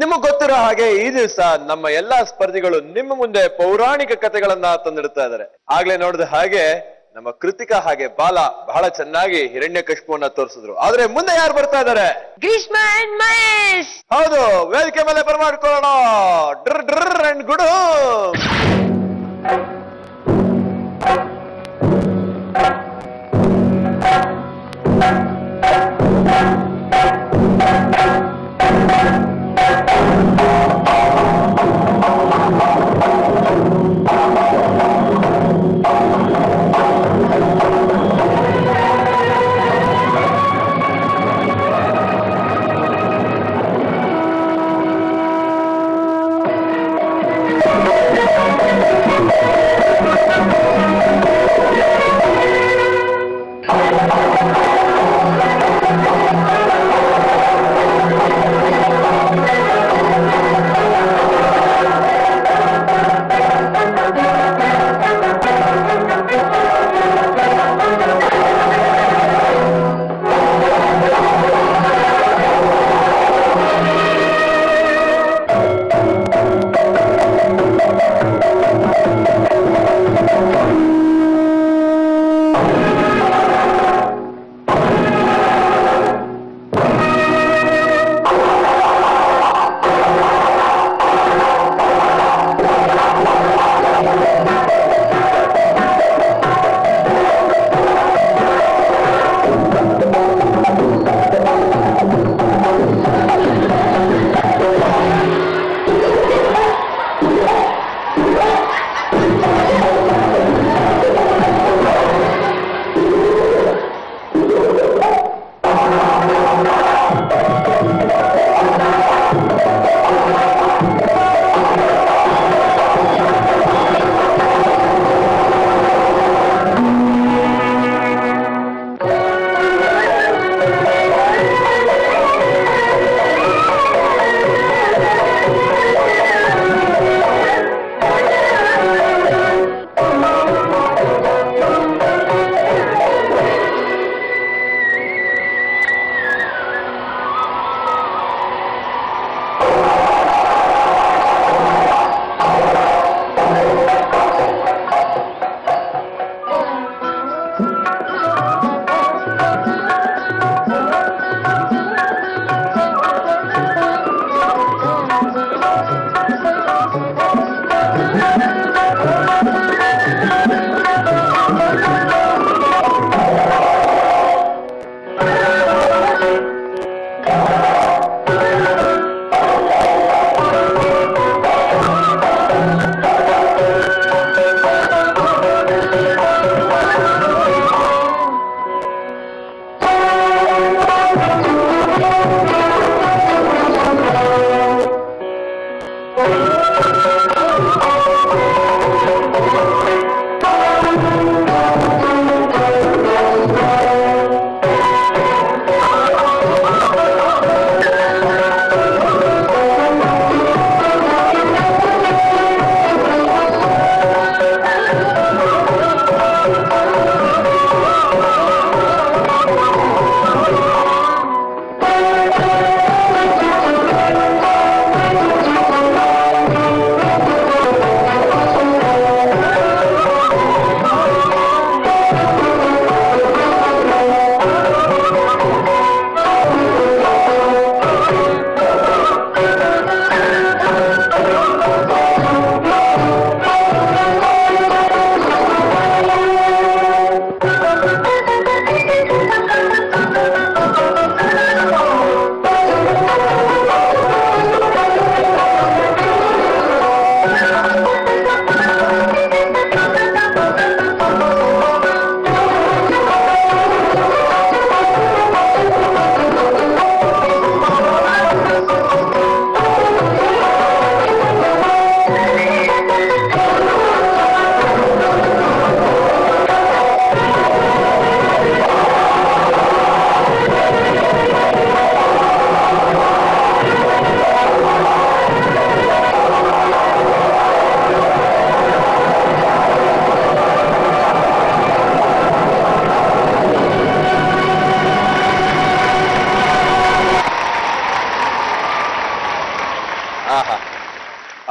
ನಿಮಗ್ ಗೊತ್ತಿರೋ ಹಾಗೆ ಈ ದಿವಸ ನಮ್ಮ ಎಲ್ಲಾ ಸ್ಪರ್ಧಿಗಳು ನಿಮ್ಮ ಮುಂದೆ ಪೌರಾಣಿಕ ಕಥೆಗಳನ್ನ ತಂದಿಡ್ತಾ ಇದ್ದಾರೆ ಆಗ್ಲೇ ನೋಡಿದ ಹಾಗೆ ನಮ್ಮ ಕೃತಿಕಾ ಹಾಗೆ ಬಾಲ ಬಹಳ ಚೆನ್ನಾಗಿ ಹಿರಣ್ಯ ಕಶ್ಪವನ್ನ ತೋರಿಸಿದ್ರು ಆದ್ರೆ ಮುಂದೆ ಯಾರು ಬರ್ತಾ ಇದ್ದಾರೆ ಗ್ರೀಷ್ಮ ಅಂಡ್ ಮಹೇಶ್ ಹೌದು ವೇದಿಕೆ ಮೇಲೆ ಬರಮಾಡ್ಕೊಳ್ಳೋಣ ಡ್ರ್ ಡ್ರ್ ಅಂಡ್ ಗುಡು ಠಠಠಠ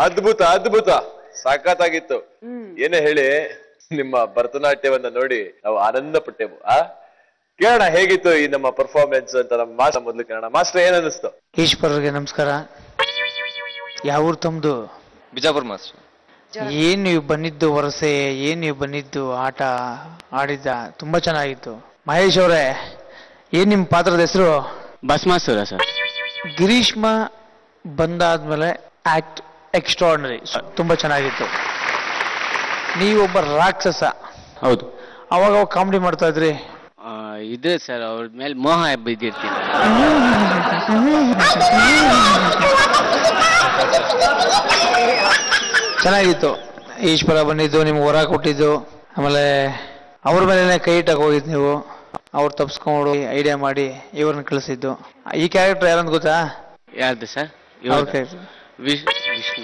ಅದ್ಭುತ ಅದ್ಭುತ ಸಖತ್ತಾಗಿತ್ತು ಏನೇ ಹೇಳಿ ನಿಮ್ಮ ಭರತನಾಟ್ಯವನ್ನ ನೋಡಿ ನಾವು ಆನಂದ ಪಟ್ಟೆವು ಆ ಕೇಳೋಣ ಹೇಗಿತ್ತು ಈ ನಮ್ಮ ಪರ್ಫಾರ್ಮೆನ್ಸ್ ಅಂತ ನಮ್ಮ ಮಾಸ್ಟರ್ ಮೊದ್ಲು ಕೇಳೋಣ ಮಾಸ್ಟರ್ ಏನ್ ಅನಿಸ್ತು ಈಶ್ವರ್ಗೆ ನಮಸ್ಕಾರ ಯಾವ ಊರು ತಮ್ದು ಬಿಜಾಪುರ್ ಮಾಸ್ಟರ್ ಏನ್ ನೀವು ಬಂದಿದ್ದು ವರಸೆ ಏನ್ ನೀವು ಬಂದಿದ್ದು ಆಟ ಆಡಿದ್ದ ತುಂಬಾ ಚೆನ್ನಾಗಿತ್ತು ಮಹೇಶ್ ಅವರೇ ಏನ್ ನಿಮ್ ಪಾತ್ರದ ಹೆಸರು ಭಸ್ಮಾಸುರ ಸರ್ ಗಿರೀಶ್ಮ ಬಂದಾದ್ಮೇಲೆ ಆಕ್ಟ್ ಎಕ್ಸ್ಟ್ರಾರ್ಡನರಿ ತುಂಬಾ ಚೆನ್ನಾಗಿತ್ತು ನೀವೊಬ್ಬ ರಾಕ್ಷಸ ಹೌದು ಅವಾಗ ಅವಾಗ ಕಾಮಿಡಿ ಮಾಡ್ತಾ ಇದ್ರಿ ಆ, ಇದು ಸರ್ ಅವ್ರ ಮೇಲೆ ಮೋಹ ಬಿದ್ದಿರ್ತೀನಿ ಚೆನ್ನಾಗಿತ್ತು ಈಶ್ವರ ಬಂದಿದ್ದು ನಿಮ್ಗೆ ಹೊರ ಕೊಟ್ಟಿದ್ದು ಆಮೇಲೆ ಅವ್ರ ಮೇಲೆ ಕೈ ಇಟ್ಟಾಗ ಹೋಗಿದ್ದು ನೀವು ಅವ್ರು ತಪ್ಸ್ಕೊಂಡು ಐಡಿಯಾ ಮಾಡಿ ಇವ್ರನ್ನ ಕಳಿಸಿದ್ದು ಈ ಕ್ಯಾರೆಕ್ಟರ್ ಯಾರಂತ ಗೊತ್ತಾ ಯಾರ್ದು ಸರ್ ಅವ್ರ ಕ್ಯಾರೆಕ್ಟರ್ ವಿಶ್ ವಿಷ್ಣು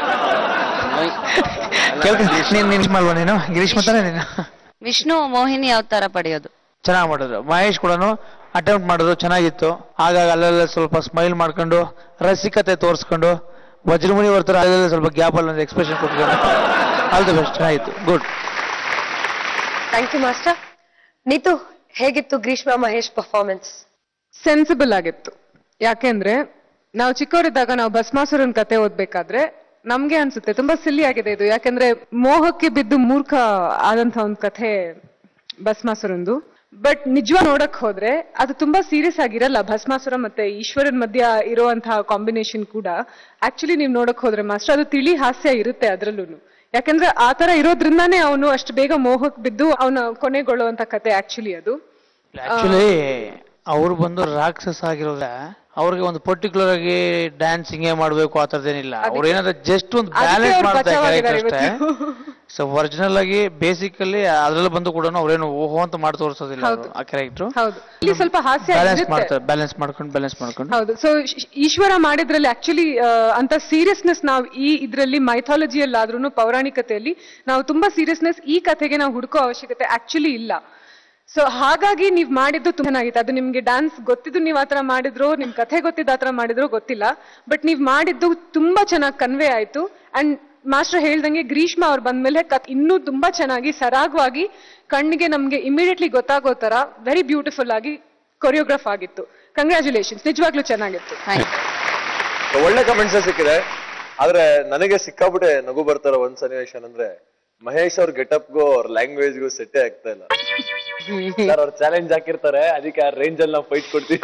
ನೀನ್ ನಿನ್ ಮಾಡ್ಬೋ ನೀನು ಗಿರೀಶ್ ಮತ್ತಾನೆ ನೀನು ವಿಷ್ಣು ಮೋಹಿನಿ ಅವತಾರ ಪಡೆಯೋದು ಚೆನ್ನಾಗಿ ಮಾಡಿದ್ರು ಮಹೇಶ್ ಕೂಡ ಅಟೆಂಪ್ಟ್ ಮಾಡಿದ್ರು ಚೆನ್ನಾಗಿತ್ತು ಆಗಾಗ ಅಲ್ಲೆಲ್ಲ ಸ್ವಲ್ಪ ಸ್ಮೈಲ್ ಮಾಡ್ಕೊಂಡು ರಸಿಕತೆ ತೋರಿಸ್ಕೊಂಡು ವಜ್ರಮುನಿ ಬರ್ತಾರ ಅಲ್ಲೆಲ್ಲ ಸ್ವಲ್ಪ ಗ್ಯಾಪ್ ಅಲ್ಲಿ ಒಂದು ಎಕ್ಸ್ಪ್ರೆಷನ್ ಕೊಟ್ಕೊಂಡು ಆಲ್ ದ ಬೆಸ್ಟ್ ಚೆನ್ನಾಗಿತ್ತು good thank you master Neetu ಹೇಗಿತ್ತು ಗ್ರೀಷ್ಮ ಮಹೇಶ್ ಪರ್ಫಾರ್ಮೆನ್ಸ್ ಸೆನ್ಸಿಬಲ್ ಆಗಿತ್ತು ಯಾಕೆಂದ್ರೆ ನಾವು ಚಿಕ್ಕವರಿದ್ದಾಗ ನಾವು ಭಸ್ಮಾಸುರನ್ ಕತೆ ಓದ್ಬೇಕಾದ್ರೆ ನಮ್ಗೆ ಅನ್ಸುತ್ತೆ ತುಂಬಾ ಸಿಲ್ಲಿ ಆಗಿದೆ ಇದು ಯಾಕಂದ್ರೆ ಮೋಹಕ್ಕೆ ಬಿದ್ದು ಮೂರ್ಖ ಆದಂತ ಒಂದು ಕಥೆ ಭಸ್ಮಾಸುರಂದು ಬಟ್ ನಿಜವಾಗ ನೋಡಕ್ ಹೋದ್ರೆ ಅದು ತುಂಬಾ ಸೀರಿಯಸ್ ಆಗಿರಲ್ಲ ಭಸ್ಮಾಸುರ ಮತ್ತೆ ಈಶ್ವರನ್ ಮಧ್ಯ ಇರುವಂತಹ ಕಾಂಬಿನೇಷನ್ ಕೂಡ ಆಕ್ಚುಲಿ ನೀವು ನೋಡಕ್ ಹೋದ್ರೆ ಮಾಸ್ಟರ್ ಅದು ತಿಳಿ ಹಾಸ್ಯ ಇರುತ್ತೆ ಅದ್ರಲ್ಲೂ ಯಾಕಂದ್ರೆ ಆ ತರ ಇರೋದ್ರಿಂದಾನೇ ಅವನು ಅಷ್ಟು ಬೇಗ ಮೋಹಕ್ ಬಿದ್ದು ಅವನ ಕೊನೆಗೊಳ್ಳುವಂತ ಕತೆ ಆಕ್ಚುಲಿ ಅದು ಆಕ್ಚುಲಿ ಅವ್ರು ಬಂದು ರಾಕ್ಷಸ ಆಗಿರೋದ ಅವ್ರಿಗೆ ಒಂದು ಪರ್ಟಿಕ್ಯುಲರ್ ಆಗಿ ಡ್ಯಾನ್ಸ್ ಹಿಂಗೆ ಮಾಡ್ಬೇಕು ಆ ಥರದ್ದೇನಿಲ್ಲ ಅವ್ರು ಏನಾದ್ರೆ ಜಸ್ಟ್ ಒಂದು ಅದಕ್ಕೆ ಬ್ಯಾಲೆನ್ಸ್ ಅವ್ರು ಮಾಡ್ತಾರೆ ಬಚಾವಾಗಿದ್ದಾರೆ character ಅಷ್ಟೇ ಇವತ್ತು. ಸೊ ಒರಿಜಿನಲ್ ಆಗಿ ಬೇಸಿಕಲಿ ಅದ್ರಲ್ಲಿ ಬಂದು ಕೂಡ ಅವ್ರೇನು ಓಹೋ ಅಂತ ಮಾಡಿ ತೋರಿಸೋದಿಲ್ಲ ಅವ್ರು, ಹೌದು. ಆ ಕ್ಯಾರೆಕ್ಟರ್ ಹೌದು ಇಲ್ಲಿ ಸ್ವಲ್ಪ ಹಾಸ್ಯ ಬ್ಯಾಲೆನ್ಸ್ ಇರುತ್ತೆ. ಮಾಡ್ತಾರೆ ಬ್ಯಾಲೆನ್ಸ್ ಮಾಡ್ಕೊಂಡು ಬ್ಯಾಲೆನ್ಸ್ ಮಾಡ್ಕೊಂಡು ಹೌದು ಸೊ ಈಶ್ವರ ಮಾಡಿದ್ರಲ್ಲಿ ಆಕ್ಚುಲಿ ಅಂತ ಸೀರಿಯಸ್ನೆಸ್ ನಾವು ಈ ಇದ್ರಲ್ಲಿ ಮೈಥಾಲಜಿಯಲ್ಲಿ ಆದ್ರೂ ಪೌರಾಣಿಕತೆಯಲ್ಲಿ ನಾವು ತುಂಬಾ ಸೀರಿಯಸ್ನೆಸ್ ಈ ಕಥೆಗೆ ನಾವು ಹುಡುಕೋ ಅವಶ್ಯಕತೆ ಆಕ್ಚುಲಿ ಇಲ್ಲ ಸೊ ಹಾಗಾಗಿ ನೀವ್ ಮಾಡಿದ್ದು ತುಂಬಾ ಚೆನ್ನಾಗಿತ್ತು ಅದು ನಿಮ್ಗೆ ಡ್ಯಾನ್ಸ್ ಗೊತ್ತಿದ್ದು ನೀವ್ ಆತರ ಮಾಡಿದ್ರು ನಿಮ್ ಕಥೆ ಗೊತ್ತಿದ್ದು ಆತರ ಮಾಡಿದ್ರು ಗೊತ್ತಿಲ್ಲ ಬಟ್ ನೀವ್ ಮಾಡಿದ್ದು ತುಂಬಾ ಚೆನ್ನಾಗಿ ಕನ್ವೆ ಆಯ್ತು ಅಂಡ್ ಮಾಸ್ಟರ್ ಹೇಳ್ದಂಗೆ ಗ್ರೀಷ್ಮ ಅವ್ರು ಬಂದ್ಮೇಲೆ ಕತ್ ಇನ್ನೂ ತುಂಬಾ ಚೆನ್ನಾಗಿ ಸರಾಗವಾಗಿ ಕಣ್ಣಿಗೆ ನಮ್ಗೆ ಇಮಿಡಿಯೇಟ್ಲಿ ಗೊತ್ತಾಗೋ ತರ ವೆರಿ ಬ್ಯೂಟಿಫುಲ್ ಆಗಿ ಕೊರಿಯೋಗ್ರಾಫ್ ಆಗಿತ್ತು ಕಂಗ್ರ್ಯಾಚುಲೇಷನ್ಸ್ ನಿಜವಾಗ್ಲೂ ಚೆನ್ನಾಗಿತ್ತು ಒಳ್ಳೆ ಕಮೆಂಟ್ಸ್ ಸಿಕ್ಕಿದೆ ಆದ್ರೆ ನನಗೆ ಸಿಕ್ಕಾಬಿಟ್ಟೆ ನಗು ಬರ್ತಾರ ಒಂದ್ ಸನ್ನಿವೇಶ ಅಂದ್ರೆ ಮಹೇಶ್ ಅವ್ರ ಗೆಟಪ್ಗೂ ಅವ್ರ ಲ್ಯಾಂಗ್ವೇಜ್ಗೂ ಸೆಟ್ಟೇ ಆಗ್ತಾ ಇಲ್ಲ ಸರ್ ಅವ್ರು ಚಾಲೆಂಜ್ ಹಾಕಿರ್ತಾರೆ ಅದಕ್ಕೆ ಆ ರೇಂಜ್ ಅಲ್ಲಿ ನಾವು ಫೈಟ್ ಕೊಡ್ತೀವಿ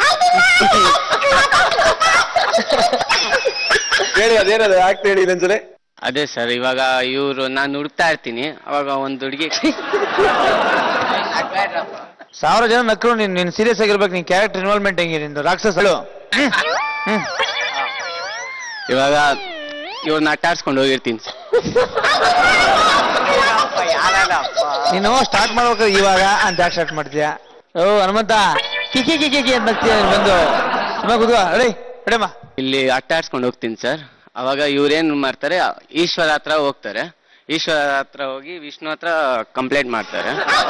ಹೇಳಿ ಅದೇನದು ಆಕ್ಟ್ ಹೇಳಿ ಇನ್ನೊಂದ್ಸಲಿ ಅದೇ ಸರ್ ಇವಾಗ ಇವರು ನಾನು ಹುಡುಕ್ತಾ ಇರ್ತೀನಿ ಅವಾಗ ಒಂದು ಹುಡುಗಿ ಸಾವಿರ ಜನ ನಕ್ಕರು ನೀನ್ ನೀನ್ ಸೀರಿಯಸ್ ಆಗಿರ್ಬೇಕು ನಿನ್ ಕ್ಯಾರೆಕ್ಟರ್ ಇನ್ವಾಲ್ವ್ಮೆಂಟ್ ಹೆಂಗೆ ನಿಂದು ರಾಕ್ಷಸಗಳು ಇವಾಗ ಇವ್ರನ್ನ ಅಟ್ಟಾಡ್ಸ್ಕೊಂಡು ಹೋಗಿರ್ತೀನಿ ಸರ್ ನೀನು ಸ್ಟಾರ್ಟ್ ಮಾಡ್ಬೇಕು ಇವಾಗ ಅಂತ ಯಾಕೆ ಸ್ಟಾರ್ಟ್ ಮಾಡ್ತೀಯಾ ಓ ಹನುಮಂತ ಕಿಕಿ ಕಿಕಿ ಕಿ ಅಂತ ಬರ್ತೀಯ ನೀನ್ ಬಂದು ಸುಮ್ಮನೆ ಕೂತ್ಕೋ ರೆಡಿ ರೆಡಮ್ಮ ಇಲ್ಲಿ ಅಟ್ಟಾಡ್ಸ್ಕೊಂಡು ಹೋಗ್ತೀನಿ ಸರ್ ಅವಾಗ ಇವ್ರೇನು ಮಾಡ್ತಾರೆ ಈಶ್ವರ ಹತ್ರ ಹೋಗ್ತಾರೆ ಈಶ್ವರ ಹತ್ರ ಹೋಗಿ ವಿಷ್ಣು ಹತ್ರ ಕಂಪ್ಲೇಂಟ್ ಮಾಡ್ತಾರೆ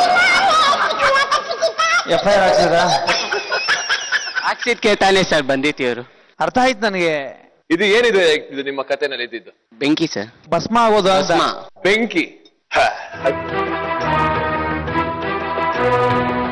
ಎಫ್ ಐ ಆರ್ ಹಾಕ್ಸಿದ ಹಾಕ್ಸಿದ್ಕೆ ತಾನೇ ಸರ್ ಬಂದಿತ್ತು ಇವರು ಅರ್ಥ ಆಯ್ತು ನನಗೆ ಇದು ಏನಿದೆ ಇದು ನಿಮ್ಮ ಕಥೆನಲ್ಲಿ ಇದ್ದಿದ್ದು ಬೆಂಕಿ ಸರ್ ಭಸ್ಮ ಆಗೋದು ಅಂತ ಭಸ್ಮ. ಬೆಂಕಿ ಹ.